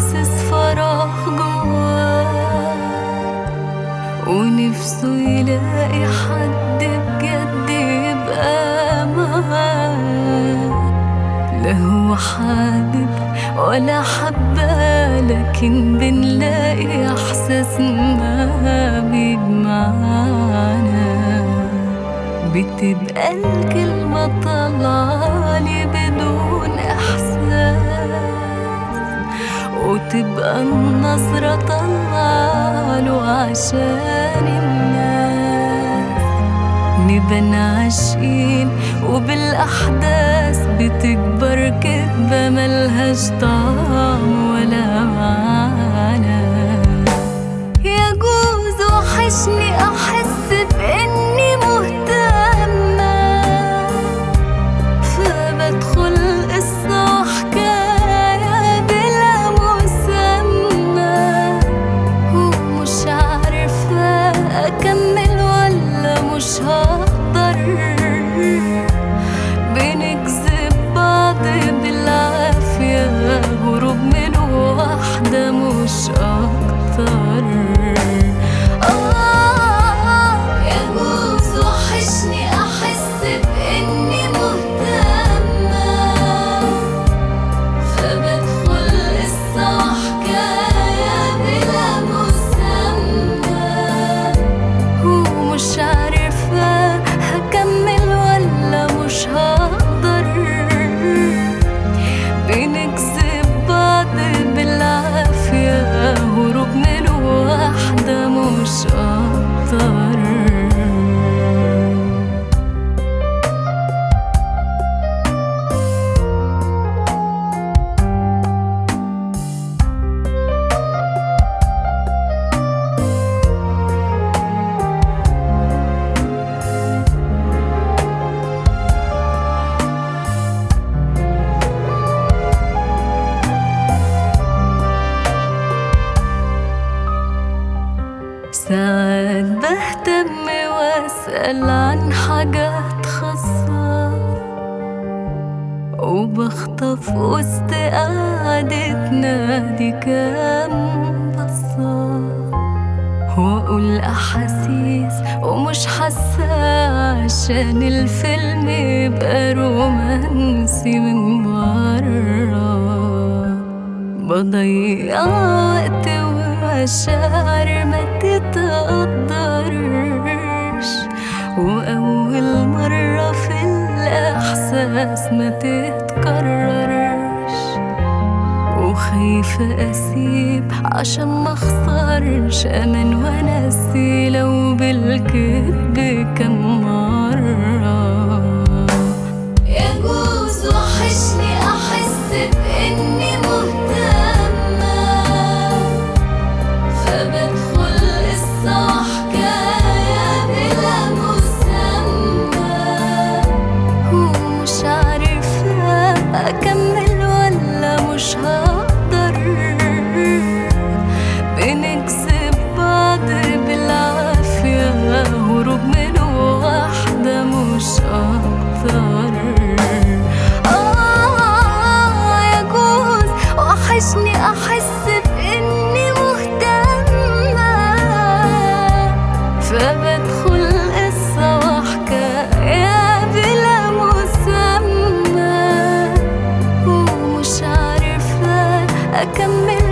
حاسس فراغ جواه ونفسه يلاقي حد بجد يبقى معاه لا هو حابب ولا حبة لكن بنلاقي إحساسنا بيجمعنا بتبقى الكلمة طالعالي بدون إحساس وتبقى النظرة طالعاله عشان الناس نبقى عاشقين وبالأحداث بتكبر كدبة ملهاش طعم ولا معنى يجوز وحشني أحس بإني مهتمة فبدخل قصة وحكاية بلا مسمى ومش عارفة أكمل ولا مش هقدر بنكذب بعض بالعافية هروب من واحدة مش أكتر آه يجوز وحشني أحس بإني مهتمة فبدخل قصة وحكاية بلا مسمى ومش عارفة هكمل ولا مش هقدر بنكذب بعض بالعافية هروب من واحدة مش أكتر ساعات بهتم واسأل عن حاجات خاصة وبخطف وسط قعدتنا دي كام بصة وأقول أحاسيس ومش حاسة عشان الفيلم يبقى رومانسي من برا بضيع وقت ومشاعر ما تتقدرش وأول مرة في الإحساس ما تتكررش وخايفة أسيب عشان ما أخسرش أمان وأنسي لو بالكذب كم مرة يجوز وحشني أحس بإني مهتمة فبدخل قصة وحكاية بلا مسمى ومش عارفة أكمل ولا مش هقدر بنكذب بعض بالعافية هروب من واحدة مش أكتر آه يجوز وحشني أحس بإني مهتمة فبدخل قصة وحكاية بلا مسمى ومش عارفة أكمل